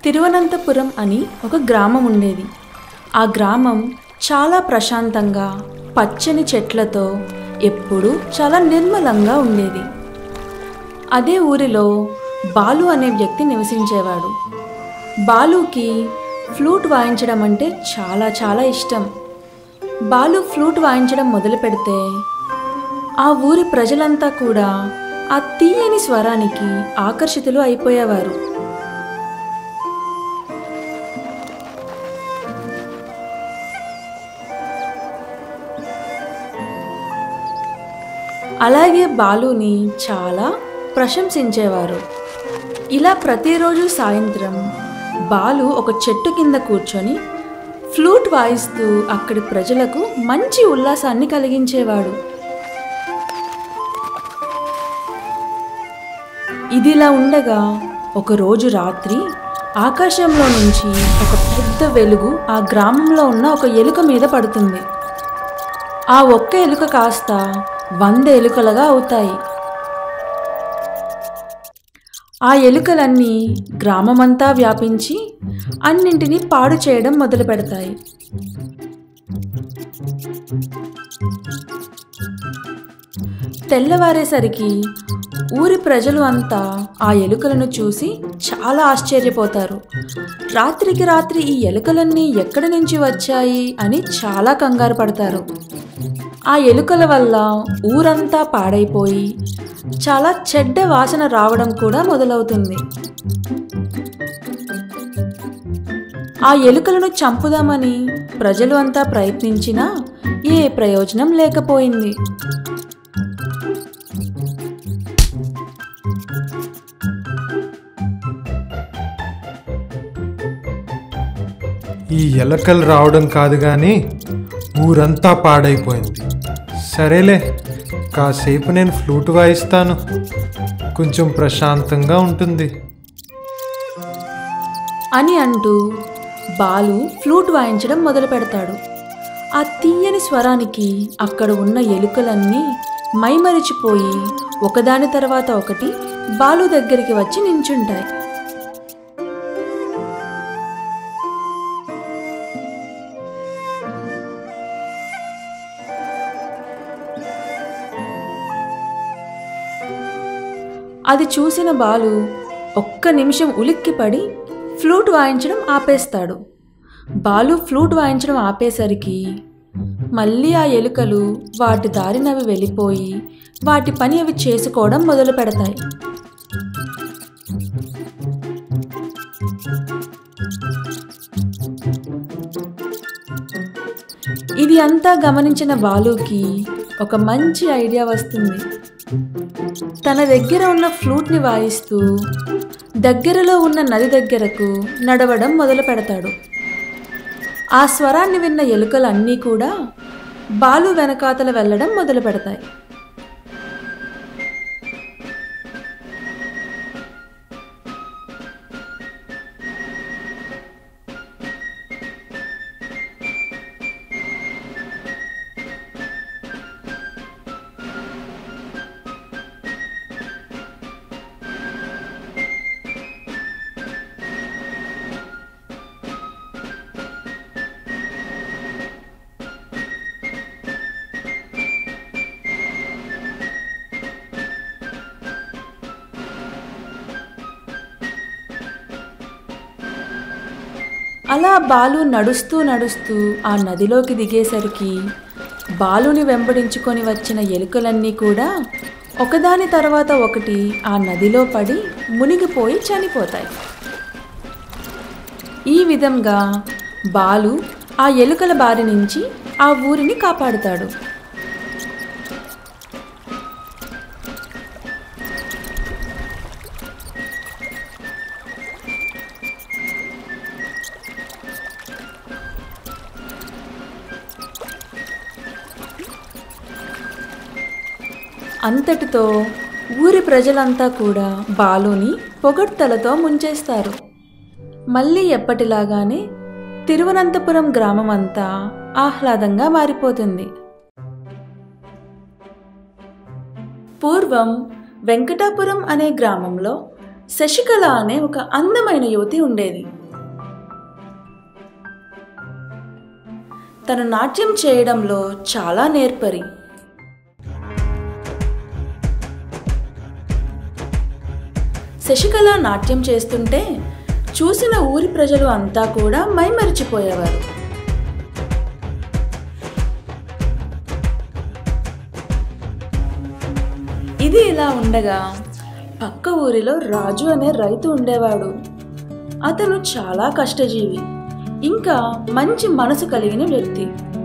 తిరువనంతపురం అని ఒక గ్రామం ఉండేది ఆ గ్రామం చాలా ప్రశాంతంగా పచ్చని చెట్లతో ఎప్పుడూ చాలా నిర్మలంగా ఉండేది అదే ఊరిలో బాలు అనే వ్యక్తి నివసించేవాడు బాలుకి ఫ్లూట్ వాయించడం అంటే చాలా చాలా ఇష్టం బాలు ఫ్లూట్ వాయించడం మొదలు పెడితే ఆ ఊరి ప్రజలంతా కూడా ఆ తీయని స్వరానికి ఆకర్షితులు అయిపోయేవారు అలాగే బాలుని చాలా ప్రశంసించేవారు ఇలా ప్రతిరోజు సాయంత్రం బాలు ఒక చెట్టు కింద కూర్చొని ఫ్లూట్ వాయిస్తూ అక్కడి ప్రజలకు మంచి ఉల్లాసాన్ని కలిగించేవాడు ఇదిలా ఉండగా ఒకరోజు రాత్రి ఆకాశంలో నుంచి ఒక పెద్ద వెలుగు ఆ గ్రామంలో ఉన్న ఒక ఎలుక మీద పడుతుంది ఆ ఒక్క ఎలుక కాస్త వంద ఎలుకలుగా అవుతాయి ఆ ఎలుకలన్నీ గ్రామమంతా వ్యాపించి అన్నింటినీ పాడు చేయడం మొదలు పెడతాయి తెల్లవారేసరికి ఊరి ప్రజలు అంతా ఆ ఎలుకలను చూసి చాలా ఆశ్చర్యపోతారు రాత్రికి రాత్రి ఈ ఎలుకలన్నీ ఎక్కడి నుంచి వచ్చాయి అని చాలా కంగారు పడతారు ఆ ఎలుకల వల్ల ఊరంతా పాడైపోయి చాలా చెడ్డ వాసన రావడం కూడా మొదలవుతుంది ఆ ఎలుకలను చంపుదామని ప్రజలు అంతా ప్రయత్నించినా ఏ ప్రయోజనం లేకపోయింది ఈ ఎలకలు రావడం కాదు కానీ ఊరంతా పాడైపోయింది సరేలే కాసేపు నేను ఫ్లూట్ వాయిస్తాను కొంచెం ప్రశాంతంగా ఉంటుంది అని అంటూ బాలు ఫ్లూట్ వాయించడం మొదలు పెడతాడు ఆ తీయని స్వరానికి అక్కడ ఉన్న ఎలుకలన్నీ మైమరిచిపోయి ఒకదాని తర్వాత ఒకటి బాలు దగ్గరికి వచ్చి నించుంటాయి అది చూసిన బాలు ఒక్క నిమిషం ఉలిక్కిపడి ఫ్లూట్ వాయించడం ఆపేస్తాడు బాలు ఫ్లూట్ వాయించడం ఆపేసరికి మళ్ళీ ఆ ఎలుకలు వాటి దారినవి వెళ్ళిపోయి వాటి పని అవి చేసుకోవడం మొదలు పెడతాయి ఇది అంతా గమనించిన బాలుకి ఒక మంచి ఐడియా వస్తుంది తన దగ్గర ఉన్న ఫ్లూట్ని వాయిస్తూ దగ్గరలో ఉన్న నది దగ్గరకు నడవడం మొదలు పెడతాడు ఆ స్వరాన్ని విన్న ఎలుకలన్నీ కూడా బాలు వెనకాతల వెళ్ళడం మొదలు పెడతాయి అలా బాలు నడుస్తూ నడుస్తూ ఆ నదిలోకి దిగేసరికి బాలుని వెంబడించుకొని వచ్చిన ఎలుకలన్నీ కూడా ఒకదాని తర్వాత ఒకటి ఆ నదిలో పడి మునిగిపోయి చనిపోతాయి ఈ విధంగా బాలు ఆ ఎలుకల బారి నుంచి ఆ ఊరిని కాపాడుతాడు అంతటితో ఊరి ప్రజలంతా కూడా బాలుని పొగడ్తలతో ముంచేస్తారు మళ్ళీ ఎప్పటిలాగానే తిరువనంతపురం గ్రామం అంతా ఆహ్లాదంగా మారిపోతుంది పూర్వం వెంకటాపురం అనే గ్రామంలో శశికళ అనే ఒక అందమైన యువతి ఉండేది తను నాట్యం చేయడంలో చాలా నేర్పరి శశికళ నాట్యం చేస్తుంటే చూసిన ఊరి ప్రజలు అంతా కూడా మైమరిచిపోయేవారు ఇది ఇలా ఉండగా పక్క ఊరిలో రాజు అనే రైతు ఉండేవాడు అతను చాలా కష్టజీవి ఇంకా మంచి మనసు కలిగిన వ్యక్తి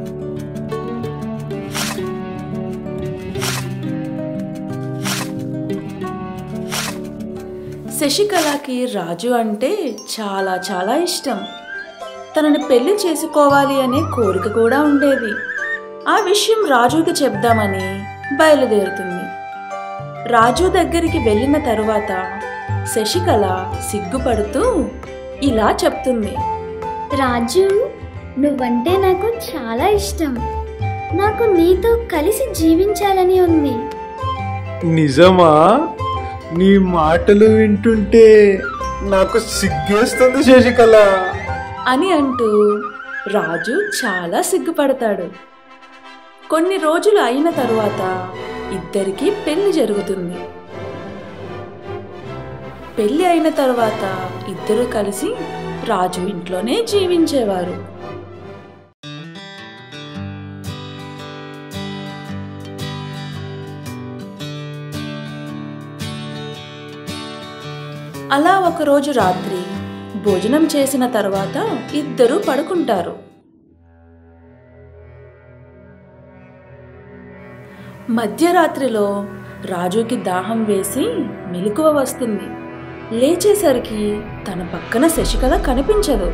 శశికళకి రాజు అంటే చాలా చాలా ఇష్టం తనని పెళ్లి చేసుకోవాలి అనే కోరిక కూడా ఉండేది ఆ విషయం రాజుకి చెప్దామని బయలుదేరుతుంది రాజు దగ్గరికి వెళ్ళిన తరువాత శశికళ సిగ్గుపడుతూ ఇలా చెప్తుంది రాజు నువ్వంటే నాకు చాలా ఇష్టం నాకు నీతో కలిసి జీవించాలని ఉంది నిజమా నీ మాటలు వింటుంటే నాకు సిగ్గేస్తుంది శశికళ అని అంటూ రాజు చాలా సిగ్గుపడతాడు కొన్ని రోజులు అయిన తరువాత ఇద్దరికి పెళ్లి జరుగుతుంది పెళ్లి అయిన తరువాత ఇద్దరు కలిసి రాజు ఇంట్లోనే జీవించేవారు అలా ఒకరోజు రాత్రి భోజనం చేసిన తర్వాత ఇద్దరు పడుకుంటారు మధ్యరాత్రిలో రాజుకి దాహం వేసి మెలకువ వస్తుంది లేచేసరికి తన పక్కన శశికళ కనిపించదు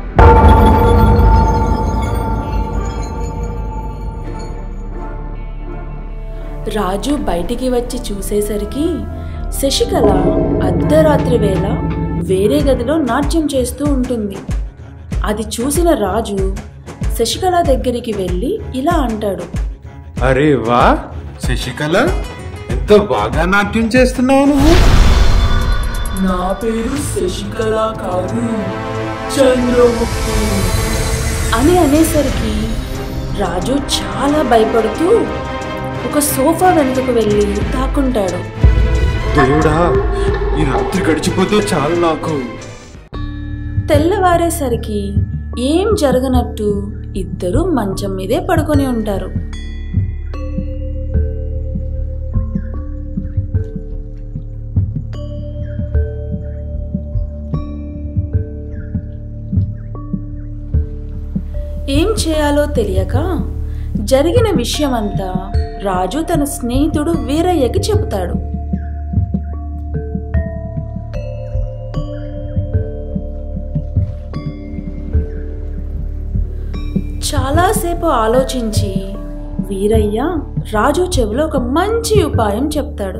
రాజు బయటికి వచ్చి చూసేసరికి శశికళ అర్ధరాత్రి వేళ వేరే గదిలో నాట్యం చేస్తూ ఉంటుంది అది చూసిన రాజు శశికళ దగ్గరికి వెళ్ళి ఇలా అంటాడు అరే వా శశికళ ఎంత బాగా నాట్యం చేస్తున్నావు నువ్వు నా పేరు శశికళ కాదు చంద్రముఖి అని అనేసరికి రాజు చాలా భయపడుతూ ఒక సోఫా వెనుకకు వెళ్ళి తాకుంటాడు దేవుడా ఈ రాత్రి గడిచిపోతే చాలు నాకు తెల్లవారేసరికి ఏం జరగనట్టు ఇద్దరు మంచం మీదే పడుకొని ఉంటారు ఏం చేయాలో తెలియక జరిగిన విషయమంతా రాజు తన స్నేహితుడు వీరయ్యకి చెబుతాడు చాలాసేపు ఆలోచించి వీరయ్య రాజు చెవిలో ఒక మంచి ఉపాయం చెప్తాడు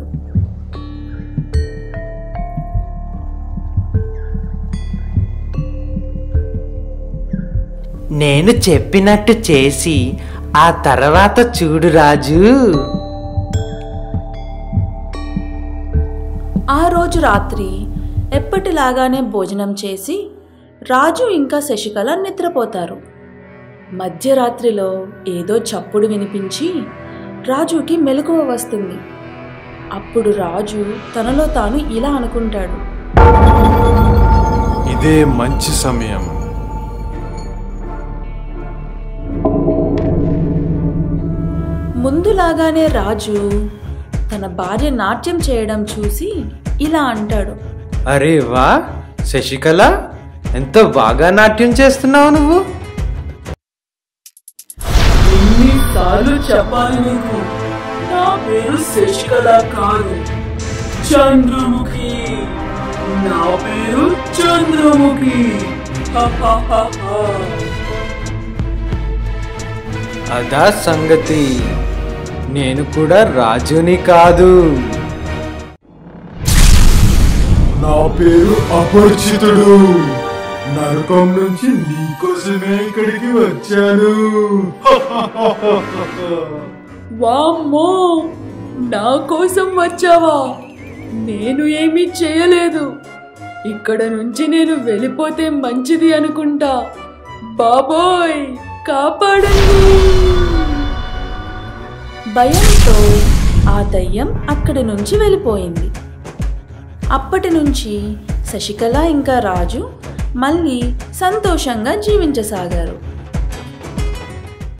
నేను చెప్పినట్టు చేసి ఆ తర్వాత చూడు రాజు ఆ రోజు రాత్రి ఎప్పటిలాగానే భోజనం చేసి రాజు ఇంకా శశికళ నిద్రపోతారు మధ్యరాత్రిలో ఏదో చప్పుడు వినిపించి రాజుకి మెలకువ వస్తుంది అప్పుడు రాజు తనలో తాను ఇలా అనుకుంటాడు ఇదే మంచి సమయం ముందులాగానే రాజు తన భార్య నాట్యం చేయడం చూసి ఇలా అంటాడు అరే వా శశికళ ఎంత బాగా నాట్యం చేస్తున్నావు నువ్వు ఎన్నిసార్లు చెప్పాలి నీకు నా పేరు శశికళ కాదు చంద్రముఖి నా పేరు చంద్రముఖి హహహహ. అదా సంగతి నేను కూడా రాజుని కాదు నా పేరు అపరిచితుడు నరకం నుంచి నీకోసమే ఇక్కడికి వచ్చాను వామ్మో నా కోసం వచ్చావా నేను ఏమీ చేయలేదు ఇక్కడ నుంచి నేను వెళ్ళిపోతే మంచిది అనుకుంటా బాబోయ్ కాపాడండి భయంతో ఆ దయ్యం అక్కడి నుంచి వెళ్ళిపోయింది అప్పటి నుంచి శశికళ ఇంకా రాజు మళ్ళీ సంతోషంగా జీవించసాగారు